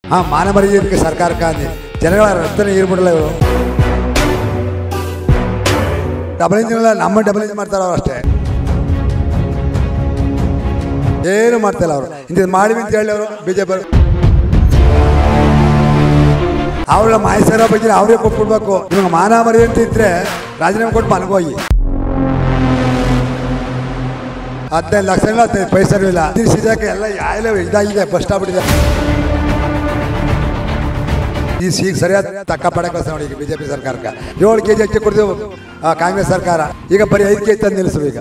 ಹಾಂ ಮಾನ ಮರ್ಯಾದಕ್ಕೆ ಸರ್ಕಾರಕ್ಕೆ ಅಂದು ಜನಗಳ ರಕ್ತನ ಹೀರ್ಬಿಡಲ್ಲ ಇವರು ಡಬಲ್ ಇಂಜಿನ್ ಎಲ್ಲ ನಮ್ಮ ಡಬಲ್ ಇಂಜಿನ್ ಮಾಡ್ತಾರೆ ಅವ್ರು ಅಷ್ಟೇ ಏನು ಮಾಡ್ತಿಲ್ಲ ಅವರು ಇಂಥದ್ದು ಮಾಡಿವಿ ಅಂತ ಹೇಳಿ ಅವರು ಬಿ ಜೆ ಪಿ ಅವಳ ಮಾಯಸರ ಬಗ್ಗೆ ಅವರೇ ಕೊಟ್ಬಿಡ್ಬೇಕು ನಿಮಗೆ ಮಾನ ಮರ್ಯಾದೆ ಅಂತ ಇದ್ರೆ ರಾಜೀನಾಮೆ ಕೊಟ್ಟು ಮನಗೋಗಿ ಹದಿನೈದು ಲಕ್ಷ ಇಲ್ಲ ಹದಿನೈದು ಪೈಸೆನೂ ಇಲ್ಲ ಸಿಜಾಕ ಎಲ್ಲ ಯಾಯಲ್ಲ ಇದಾಗಿದೆ ಬಸ್ ಆಗ್ಬಿಟ್ಟಿದೆ ಈ ಸೀಗ್ ಸರಿಯಾದ ತಕ್ಕ ಪಡೆ ಕಳ್ಸ ನೋಡಿ ಈಗ ಬಿಜೆಪಿ ಸರ್ಕಾರಕ್ಕೆ ಏಳು ಕೆ ಜಿ ಅಕ್ಕಿ ಕೊಡ್ತೀವಿ ಆ, ಕಾಂಗ್ರೆಸ್ ಸರ್ಕಾರ ಈಗ ಬರೀ ಐದು ಕೆ ಜಿ ತಂದು ನಿಲ್ಲಿಸು ಈಗ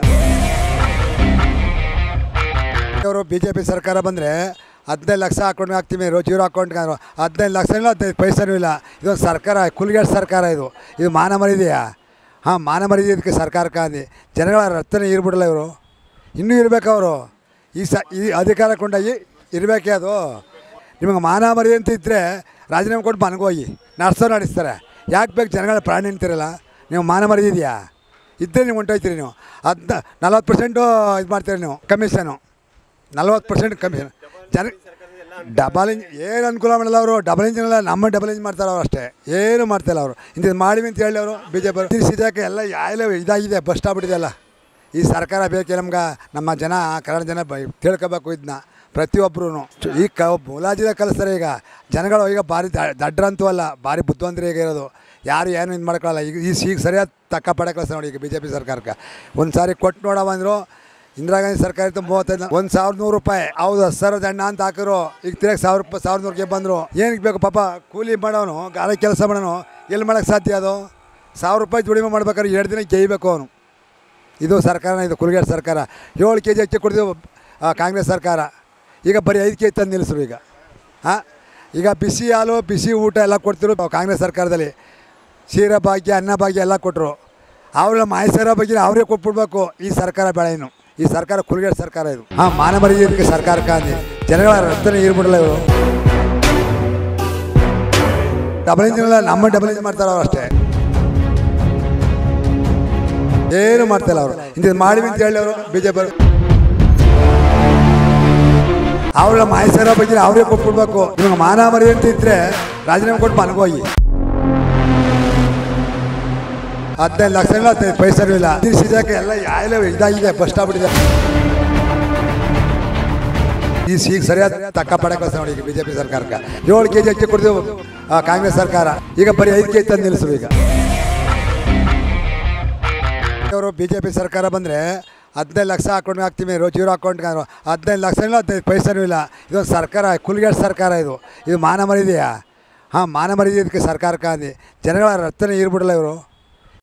ಅವರು ಬಿ ಜೆ ಪಿ ಸರ್ಕಾರ ಬಂದರೆ ಹದಿನೈದು ಲಕ್ಷ ಅಕೌಂಟ್ಗೆ ಹಾಕ್ತೀವಿ ರೋ ಜೀರೋ ಅಕೌಂಟ್ಗೆ ಅಂದ್ರು ಹದಿನೈದು ಲಕ್ಷ ಇಲ್ಲ ಹದಿನೈದು ಪೈಸೆನೂ ಇಲ್ಲ ಇದೊಂದು ಸರ್ಕಾರ ಕುಲ್ಗೇಟ್ ಸರ್ಕಾರ ಇದು ಇದು ಮಾನ ಮರ್ಯಾದೆಯಾ ಹಾಂ ಮಾನ ಮರ್ಯಾದೆ ಇದಕ್ಕೆ ಸರ್ಕಾರಕ್ಕೆ ಅಂದು ಜನಗಳ ರಕ್ತನ ಇರ್ಬಿಡಲ್ಲ ಇವರು ಇನ್ನೂ ಇರಬೇಕು ಅವರು ಈ ಸ ಈ ಅಧಿಕಾರ ಕೊಂಡಾಗಿ ಇರಬೇಕೇ ಅದು ನಿಮಗೆ ಮಾನ ಮರ್ಯಾದೆ ಅಂತ ಇದ್ದರೆ ರಾಜೀನಾಮೆ ಕೊಟ್ಟು ಮನಗೋಗಿ ನಡ್ಸೋ ನಡೆಸ್ತಾರೆ ಯಾಕೆ ಬೇಕು ಜನಗಳ ಪ್ರಾಣಿ ಅಂತೀರಲ್ಲ ನೀವು ಮಾನ ಮರ್ಯಾದೆ ಇದೆಯಾ ಇದ್ದರೆ ನೀವು ಹೊಂಟೋಯ್ತೀರಿ ನೀವು ಹದ್ ನಲ್ವತ್ತು ಪರ್ಸೆಂಟು ಇದು ಮಾಡ್ತೀರಿ ನೀವು ಕಮಿಷನು ನಲ್ವತ್ತು ಪರ್ಸೆಂಟ್ ಕಮಿಷನ್ ಜನ ಡಬಲ್ ಇಂಜ್ ಏನು ಅನುಕೂಲ ಮಾಡಲ್ಲ ಅವರು ಡಬಲ್ ಇಂಜಿನ್ ಎಲ್ಲ ನಮ್ಮ ಡಬಲ್ ಇಂಜಿನ್ ಮಾಡ್ತಾರೆ ಅವ್ರು ಅಷ್ಟೇ ಏನು ಮಾಡ್ತಾಯಿಲ್ಲ ಅವರು ಇಂಥದ್ದು ಮಾಡಿವಿ ಅಂತ ಹೇಳಿ ಅವರು ಬಿ ಜೆ ಪಿ ಸಿಜಾಕ ಎಲ್ಲ ಯಾಯಲ್ಲ ಇದಾಗಿದೆ ಬಸ್ ಆಗ್ಬಿಟ್ಟಿದೆಯಲ್ಲ ಈ ಸರ್ಕಾರ ಬೇಕೆ ನಮ್ಗೆ ನಮ್ಮ ಜನ ಕನ್ನಡ ಜನ ಬ ತಿಳ್ಕೊಬೇಕು ಇದನ್ನ ಪ್ರತಿಯೊಬ್ಬರು ಈಗ ಕ ಮುಲಾಜಿದ ಕಲಿಸ್ತಾರೆ ಈಗ ಜನಗಳು ಈಗ ಭಾರಿ ದ- ದಡ್ಡರಂತೂ ಅಲ್ಲ ಭಾರಿ ಬುದ್ಧಿವಂತರು ಈಗ ಇರೋದು ಯಾರು ಏನು ಇದು ಮಾಡ್ಕೊಳ್ಳಲ್ಲ ಈಗ ಈ ಈಗ ಸರಿಯಾದ ತಕ್ಕ ಪಡೆ ಕಳಿಸ್ತಾರೆ ನೋಡಿ ಈಗ ಬಿ ಜೆ ಪಿ ಸರ್ಕಾರಕ್ಕೆ ಒಂದು ಸಾರಿ ಕೊಟ್ಟು ನೋಡವ ಅಂದರು ಇಂದಿರಾ ಗಾಂಧಿ ಸರ್ಕಾರ ಇತ್ತು ಮೂವತ್ತೈದು ಒಂದು ಸಾವಿರದ ನೂರು ರೂಪಾಯಿ ಹೌದು ಹತ್ತು ಸಾವಿರ ದಂಡ ಅಂತ ಹಾಕಿರು ಈಗ ತಿರ್ಗಿ ಸಾವಿರ ರೂಪಾಯಿ ಸಾವಿರದ ನೂರಿಗೆ ಬಂದರು ಏನಕ್ಕೆ ಬೇಕು ಪಾಪ ಕೂಲಿ ಮಾಡೋನು ಗಾರೆ ಕೆಲಸ ಮಾಡೋನು ಎಲ್ಲಿ ಮಾಡೋಕ್ಕೆ ಸಾಧ್ಯ ಅದು ಸಾವಿರ ರೂಪಾಯಿ ದುಡಿಮೆ ಮಾಡ್ಬೇಕಾದ್ರೆ ಎರಡು ದಿನ ಗೇಯ್ಬೇಕು ಅವನು ಇದು ಸರ್ಕಾರ ಇದು ಕುಲ್ಗೇಟ್ ಸರ್ಕಾರ ಏಳು ಕೆ ಜಿ ಅಕ್ಕಿ ಕೊಡ್ತೀವಿ ಆ, ಕಾಂಗ್ರೆಸ್ ಸರ್ಕಾರ ಈಗ ಬರೀ ಐದು ಕೆ ಜಿ ತಂದು ನಿಲ್ಲಿಸ್ರು ಈಗ ಹಾಂ ಈಗ ಬಿಸಿ ಹಾಲು ಬಿಸಿ ಊಟ ಎಲ್ಲ ಕೊಡ್ತಿರು ಕಾಂಗ್ರೆಸ್ ಸರ್ಕಾರದಲ್ಲಿ ಸೀರೆ ಭಾಗ್ಯ ಅನ್ನ ಭಾಗ್ಯ ಎಲ್ಲ ಕೊಟ್ಟರು ಅವರ ಮಾಯಸರ ಬಗ್ಗೆ ಅವರೇ ಕೊಟ್ಬಿಡ್ಬೇಕು ಈ ಸರ್ಕಾರ ಬೇಡ ಇನ್ನು ಈ ಸರ್ಕಾರ ಕುಲ್ಗೇಟ್ ಸರ್ಕಾರ ಇದು ಹಾಂ ಮಾನ ಮರ್ಯಾದಕ್ಕೆ ಸರ್ಕಾರಕ್ಕೆ ಅಂದು ಜನಗಳ ರಕ್ತನ ಹೀರ್ಬಿಡಲ್ಲ ಇವರು ಡಬಲ್ ಇಂಜಿನ್ ಎಲ್ಲ ನಮ್ಮ ಡಬಲ್ ಇಂಜಿನ್ ಮಾಡ್ತಾರೆ ಅವ್ರು ಅಷ್ಟೇ ಏನು ಮಾಡ್ತಾಯಿಲ್ಲ ಅವರು ಇಂಥದ್ದು ಮಾಡಿವಿ ಅಂತ ಹೇಳಿ ಅವರು ಬಿ ಜೆ ಪಿ ಅವಳ ಮಾಯಸರ ಬಗ್ಗೆ ಅವರೇ ಕೊಟ್ಬಿಡ್ಬೇಕು ನಿಮಗೆ ಮಾನ ಮರ್ಯಾದೆ ಅಂತ ಇದ್ರೆ ರಾಜೀನಾಮೆ ಕೊಟ್ಟು ಮನಗೋಗಿ ಹದಿನೈದು ಲಕ್ಷ ಇಲ್ಲ ಹದಿನೈದು ಪೈಸೆನೂ ಇಲ್ಲ ಸಿಜಾಕ ಎಲ್ಲ ಯಾಯಲ್ಲ ಇದಾಗಿದೆ ಬಸ್ ಆಗ್ಬಿಟ್ಟಿದೆ ಈ ಈಗ ಸರಿಯಾದ ತಕ್ಕ ಪಡೆ ಕಳ್ಸ ನೋಡಿ ಈಗ ಬಿ ಜೆ ಪಿ ಸರ್ಕಾರಕ್ಕೆ ಏಳು ಕೆ ಜಿ ಅಕ್ಕಿ ಕೊಡ್ತೀವಿ ಆ, ಕಾಂಗ್ರೆಸ್ ಸರ್ಕಾರ ಈಗ ಬರೀ ಐದು ಕೆ ಜಿ ತಂದು ನಿಲ್ಲಿಸು ಈಗ ಅವರು ಬಿ ಜೆ ಪಿ ಸರ್ಕಾರ ಬಂದರೆ ಹದಿನೈದು ಲಕ್ಷ ಅಕೌಂಟ್ಗೆ ಹಾಕ್ತೀವಿ ರೋ ಜೀರೋ ಅಕೌಂಟ್ಗೆ ಅಂದರು ಹದಿನೈದು ಲಕ್ಷ ಇಲ್ಲ ಹದಿನೈದು ಪೈಸೆನೂ ಇಲ್ಲ ಇದೊಂದು ಸರ್ಕಾರ ಕುಲ್ಗೇಟ್ ಸರ್ಕಾರ ಇದು ಇದು ಮಾನ ಮರ್ಯಾದೆಯಾ ಹಾಂ ಮಾನ ಮರ್ಯಾದೆ ಇದಕ್ಕೆ ಸರ್ಕಾರಕ್ಕೆ ಅಂದು ಜನಗಳ ರಕ್ತನ ಹೀರ್ಬಿಡಲ್ಲ ಇವರು